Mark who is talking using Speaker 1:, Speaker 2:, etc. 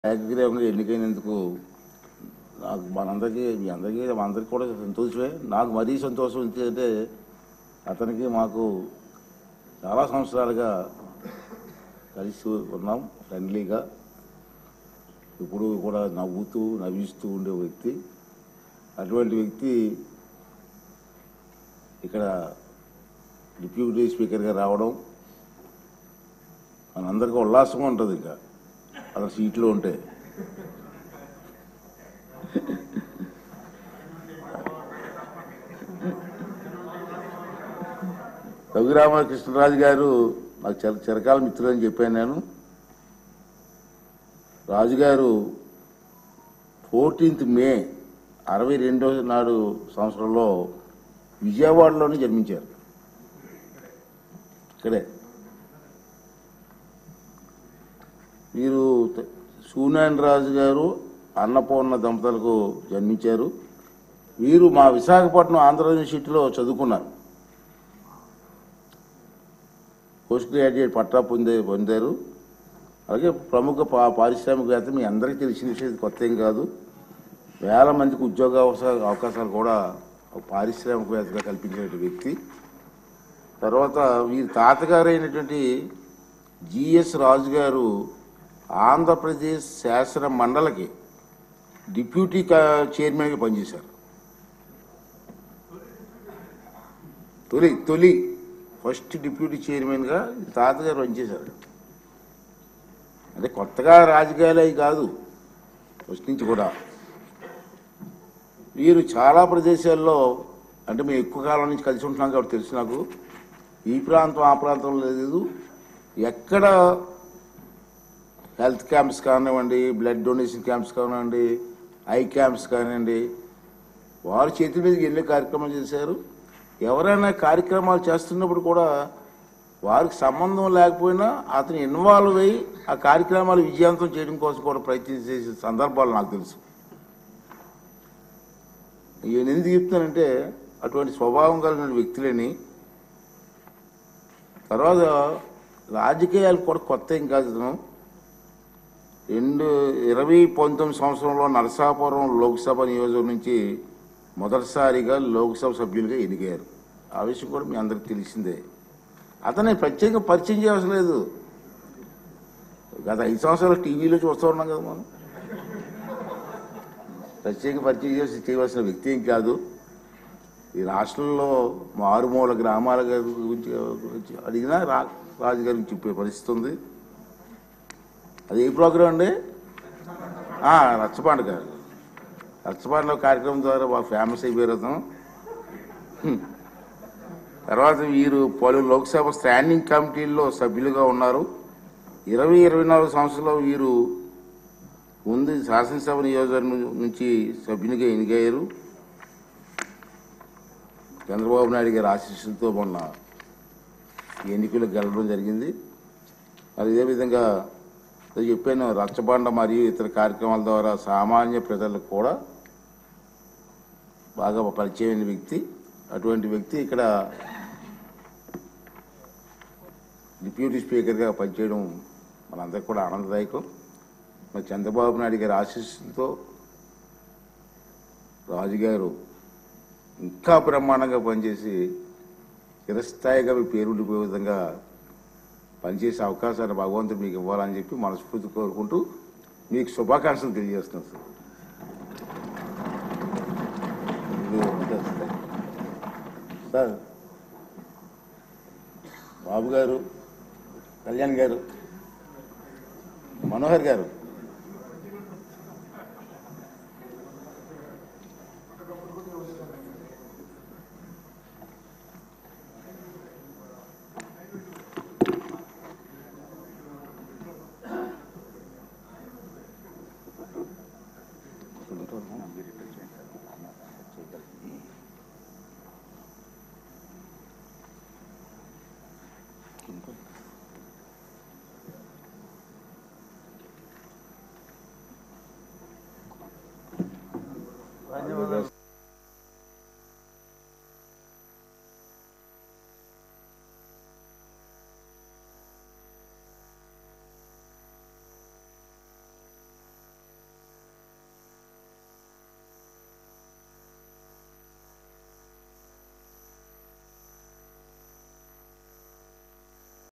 Speaker 1: ఏకగ్రీవంగా ఎన్నికైనందుకు నాకు మనందరికీ మీ అందరికీ అందరికీ కూడా సంతోషమే నాకు మరీ సంతోషం ఏంటంటే అతనికి మాకు చాలా సంవత్సరాలుగా కలిసి ఉన్నాం ఫ్రెండ్లీగా ఇప్పుడు కూడా నవ్వుతూ నవ్విస్తూ ఉండే వ్యక్తి అటువంటి వ్యక్తి ఇక్కడ డిప్యూటీ స్పీకర్గా రావడం మనందరికీ ఉల్లాసంగా ఉంటుంది ఇంకా అతను సీట్లో ఉంటే రఘురామకృష్ణరాజు గారు నాకు చిర చిరకాల మిత్రులు అని చెప్పాను నేను రాజుగారు ఫోర్టీన్త్ మే అరవై రెండో నాడు సంవత్సరంలో విజయవాడలోనే జన్మించారు ఇక్కడే వీరు త- సూనారాయణ రాజు గారు అన్నపూర్ణ దంపతులకు జన్మించారు వీరు మా విశాఖపట్నం ఆంధ్ర యూనివర్సిటీలో చదువుకున్నారు పోస్ట్ గ్రాడ్యుయేట్ పట్టా పొందే పొందారు అలాగే ప్రముఖ పా- పారిశ్రామికవేత్త మీ అందరికీ తెలిసిన విషయం ఇది కొత్త ఏం కాదు వేల మందికి ఉద్యోగ అవస- అవకాశాలు కూడా ఒక పారిశ్రామికవేత్తగా కల్పించిన వ్యక్తి తర్వాత వీరి తాతగారు అయినటువంటి జిఎస్ రాజు గారు ఆంధ్రప్రదేశ్ శాసన మండలికి డిప్యూటీ కా- చైర్మన్గా పనిచేశారు తొలి తొలి ఫస్ట్ డిప్యూటీ చైర్మన్గా ఈ తాతగారు పనిచేశారు అంటే కొత్తగా రాజకీయాలు అవి కాదు ఫస్ట్ నుంచి కూడా వీరు చాలా ప్రదేశాల్లో అంటే మేము ఎక్కువ కాలం నుంచి కలిసి ఉంటున్నాం కాబట్టి తెలుసు నాకు ఈ ప్రాంతం ఆ ప్రాంతం లేదు ఎక్కడ హెల్త్ క్యాంప్స్ కానివ్వండి బ్లడ్ డొనేషన్ క్యాంప్స్ కానివ్వండి ఐ క్యాంప్స్ కానివ్వండి వారు చేతి మీద ఎన్నో కార్యక్రమాలు చేశారు ఎవరైనా కార్యక్రమాలు చేస్తున్నప్పుడు కూడా వారికి సంబంధం లేకపోయినా అతను ఇన్వాల్వ్ అయ్యి ఆ కార్యక్రమాలు విజయవంతం చేయడం కోసం కూడా ప్రయత్నం చేసే సందర్భాలు నాకు తెలుసు నేను ఎందుకు చెప్తానంటే అటువంటి స్వభావం కలిగిన వ్యక్తులని తర్వాత రాజకీయాలు కూడా కొత్త ఏం కాదు ఇతను రెండు ఇరవై పంతొమ్మిది సంవత్సరంలో నరసాపురం లోక్సభ నియోజకవర్గం నుంచి మొదటిసారిగా లోక్సభ సభ్యులుగా ఎన్నికయ్యారు ఆ విషయం కూడా మీ అందరికి తెలిసిందే అతన్ని ప్రత్యేకంగా పరిచయం చేయవలసిన లేదు గత ఐదు సంవత్సరాలు టీవీలో చూస్తూ ఉన్నాం కదా మనం ప్రత్యేక పరిచయం చేసి చేయవలసిన వ్యక్తి ఏం కాదు ఈ రాష్ట్రంలో మారుమూల గ్రామాల గురించి గురించి అడిగినా రా రాజుగారి గురించి చెప్పే పరిస్థితి ఉంది అది ఏ ప్రోగ్రాం అండి ఆ, రచ్చబండ రచ్చబండ కార్యక్రమం ద్వారా బాగా ఫేమస్ అయిపోయారు అతను హ్మ్. తర్వాత వీరు పలు లోక్సభ స్టాండింగ్ కమిటీల్లో సభ్యులుగా ఉన్నారు ఇరవై ఇరవై నాలుగు సంవత్సరంలో వీరు ముందు శాసనసభ నియోజకవర్గం నుంచి సభ్యునిగా ఎన్నికయ్యారు చంద్రబాబు నాయుడు గారి ఆశీస్సులతో మొన్న ఈ ఎన్నికలు గెలవడం జరిగింది మరి ఇదే విధంగా నేను చెప్పాను రచ్చబండ మరియు ఇతర కార్యక్రమాల ద్వారా సామాన్య ప్రజలకు కూడా బాగా పరిచయమైన వ్యక్తి అటువంటి వ్యక్తి ఇక్కడ డిప్యూటీ స్పీకర్గా పనిచేయడం మనందరికీ కూడా ఆనందదాయకం మరి చంద్రబాబు నాయుడు గారి ఆశీస్సులతో రాజుగారు ఇంకా బ్రహ్మాండంగా పనిచేసి చిరస్థాయిగా మీ పేరు ఉండిపోయే విధంగా పనిచేసే అవకాశాన్ని భగవంతుడు మీకు ఇవ్వాలని చెప్పి మనస్ఫూర్తి కోరుకుంటూ మీకు శుభాకాంక్షలు తెలియజేస్తున్నాను సార్ ఇది ఉంటుంది సార్. సార్ బాబు గారు కళ్యాణ్ గారు మనోహర్ గారు